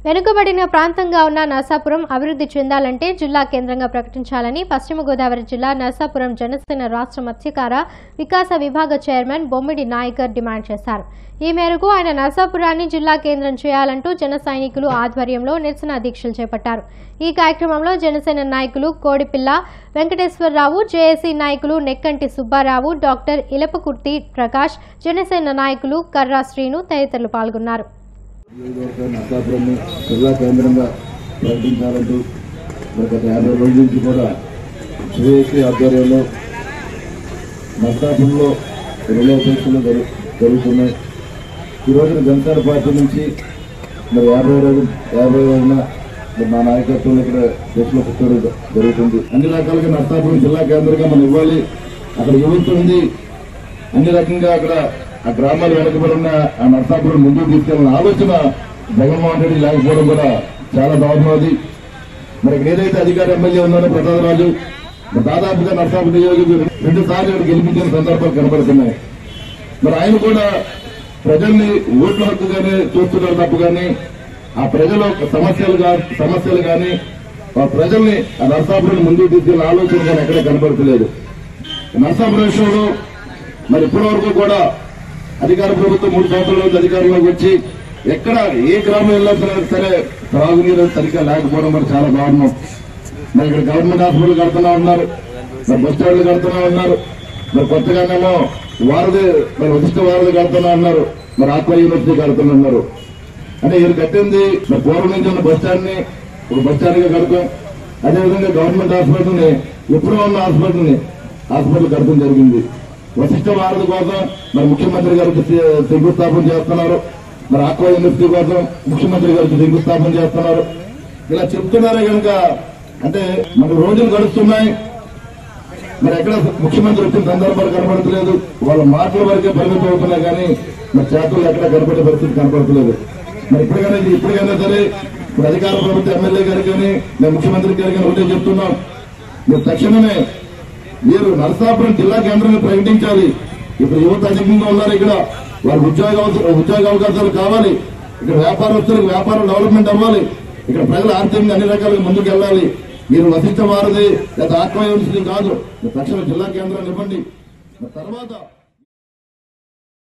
వెనుకబడిన ప్రాంతంగా ఉన్న నర్సాపురం అభివృద్ధి చెందాలంటే జిల్లా కేంద్రంగా ప్రకటించాలని పశ్చిమ గోదావరి జిల్లా నర్సాపురం జనసేన రాష్ట్ర మత్స్యకార వికాస విభాగ చైర్మన్ బొమ్మిడి నాయకర్ డిమాండ్ చేశారు ఈ మేరకు ఆయన నర్సాపురాన్ని జిల్లా కేంద్రం చేయాలంటూ జన సైనికులు ఆధ్వర్యంలో నిరసన దీక్షలు చేపట్టారు ఈ కార్యక్రమంలో జనసేన నాయకులు కోడిపిల్ల వెంకటేశ్వరరావు జేఏసీ నాయకులు నెక్కంటి సుబ్బారావు డాక్టర్ ఇలపకుర్తి ప్రకాష్ జనసేన నాయకులు కర్రా శ్రీను తదితరులు పాల్గొన్నారు నియోజకవర్గ నర్సాపురాన్ని జిల్లా కేంద్రంగా ప్రకటించాలంటూ మరి గత యాభై రోజుల నుంచి కూడా సిఐసి ఆధ్వర్యంలో నర్సాపురంలో రిలే పరీక్షలు జరు- జరుగుతున్నాయి ఈ రోజున జనసేన పార్టీ నుంచి మరి యాభై రోజు యాభై రోజున మరి నా నాయకత్వంలో ఇక్కడ దేశంలో పుట్టడం జ- జరుగుతుంది అన్ని రకాలుగా నర్సాపురం జిల్లా కేంద్రంగా మనం ఇవ్వాలి అక్కడ యువత ఉంది అన్ని రకంగా అక్కడ ఆ గ్రామాలు వెనకబడి ఉన్న ఆ నర్సాపురం ముందుకు తీసుకెళ్లిన ఆలోచన జగన్మోహన్ రెడ్డి లేకపోవడం కూడా చాలా దారుణం అది మరి ఇక్కడ ఏదైతే అధికార ఎమ్మెల్యే ఉన్నారో ప్రసాదరాజు మరి దాదాపుగా నర్సాపురం నియోజకవర్గం రెండు సార్లు ఇక్కడ గెలిపించిన సందర్భాలు కనబడుతున్నాయి మరి ఆయన కూడా ప్రజల్ని ఓట్ల హక్కుగానే చూస్తున్నారు తప్ప కానీ ఆ ప్రజల యొక్క సమస్యలు గా- సమస్యలు కానీ ఆ ప్రజల్ని ఆ నర్సాపురం ముందుకు తీసుకెళ్లిన ఆలోచన కానీ ఎక్కడ కనబడతలేదు నర్సాపురం విషయంలో మరి ఇప్పటి వరకు కూడా అధికార ప్రభుత్వం మూడు సంవత్సరాల నుంచి అధికారంలోకి వచ్చి ఎక్కడ ఏ గ్రామం వెళ్ళినా సరే త్రాగునీరు సరిగ్గా లేకపోవడం మరి చాలా దారుణం మరి ఇక్కడ గవర్నమెంట్ హాస్పిటల్ కడుతున్నా ఉన్నారు మరి బస్ స్టాండ్లు కడుతున్నా ఉన్నారు మరి కొత్తగానేమో వారధి మరి ఉచిత వారధి కడుతున్నా ఉన్నారు మరి ఆక్వా యూనివర్సిటీ కడుతున్నా ఉన్నారు అంటే వీరు కట్టింది మరి పూర్వం నుంచి ఉన్న బస్ స్టాండ్ ని ఒక బస్ స్టాండ్ గా కడతాం అదేవిధంగా గవర్నమెంట్ హాస్పిటల్ ని ఎప్పుడో ఉన్న హాస్పిటల్ ని హాస్పిటల్ కడతాం జరిగింది వశిష్ట వారధి కోసం మరి ముఖ్యమంత్రి గారికి శ- శంకుస్థాపన చేస్తున్నారు మరి ఆక్వా యూనివర్సిటీ కోసం ముఖ్యమంత్రి గారికి శంకుస్థాపన చేస్తున్నారు ఇలా చెప్తున్నారే కనుక అంటే మన రోజులు గడుస్తున్నాయి మరి ఎక్కడ ముఖ్యమంత్రి వచ్చిన సందర్భాలు కనబడతలేదు వాళ్ళ మాటల వరకే పరిమితం అవుతున్నాయి కానీ మరి చేతులు ఎక్కడ కనపడే పరిస్థితి కనపడతలేదు మరి ఇప్పటికైనా ఇది ఇప్పటికైనా సరే ఇప్పుడు అధికార ప్రభుత్వ ఎమ్మెల్యే గారికి కానీ మేము ముఖ్యమంత్రి గారికి కానీ ఒకటే చెప్తున్నాం మీరు తక్షణమే మీరు నరసాపురం జిల్లా కేంద్రాన్ని ప్రకటించాలి ఇప్పుడు యువత అధికంగా ఉన్నారు ఇక్కడ వారికి ఉద్యోగ అవస- ఉద్యోగ అవకాశాలు కావాలి ఇక్కడ వ్యాపారస్తులకు వ్యాపారం డెవలప్మెంట్ అవ్వాలి ఇక్కడ ప్రజలు ఆర్థికంగా అన్ని రకాలుగా ముందుకు వెళ్ళాలి మీరు వశిష్ట వారది లేదా ఆత్మ యూనివర్సిటీ కాదు మీరు తక్షణ జిల్లా కేంద్రాన్ని ఇవ్వండి మరి తర్వాత